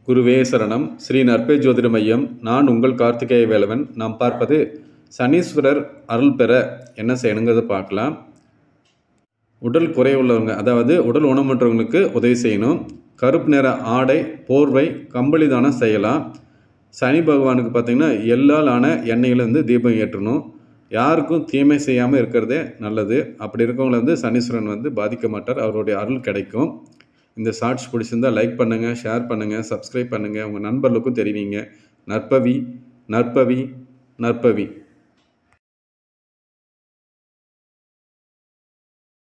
குருவே சரணம் ஸ்ரீ நற்பே ஜோதிட மையம் நான் உங்கள் கார்த்திகேய வேலவன் நாம் பார்ப்பது சனீஸ்வரர் அருள் பெற என்ன செய்யணுங்கிறத பார்க்கலாம் உடல் குறை உள்ளவங்க அதாவது உடல் ஊனமுற்றவங்களுக்கு உதவி செய்யணும் கருப்பு நிற ஆடை போர்வை கம்பளி தானம் செய்யலாம் சனி பகவானுக்கு பார்த்திங்கன்னா எள்ளால் ஆன எண்ணெயில் வந்து தீபம் ஏற்றணும் யாருக்கும் தீமை செய்யாமல் இருக்கிறதே நல்லது அப்படி இருக்கவங்கள வந்து சனீஸ்வரன் வந்து பாதிக்க மாட்டார் அவருடைய அருள் கிடைக்கும் இந்த ஷார்ட்ஸ் பிடிச்சிருந்தா லைக் பண்ணுங்கள் ஷேர் பண்ணுங்கள் சப்ஸ்கிரைப் பண்ணுங்கள் உங்கள் நண்பர்களுக்கும் தெரிவிங்க நற்பவி நற்பவி நற்பவி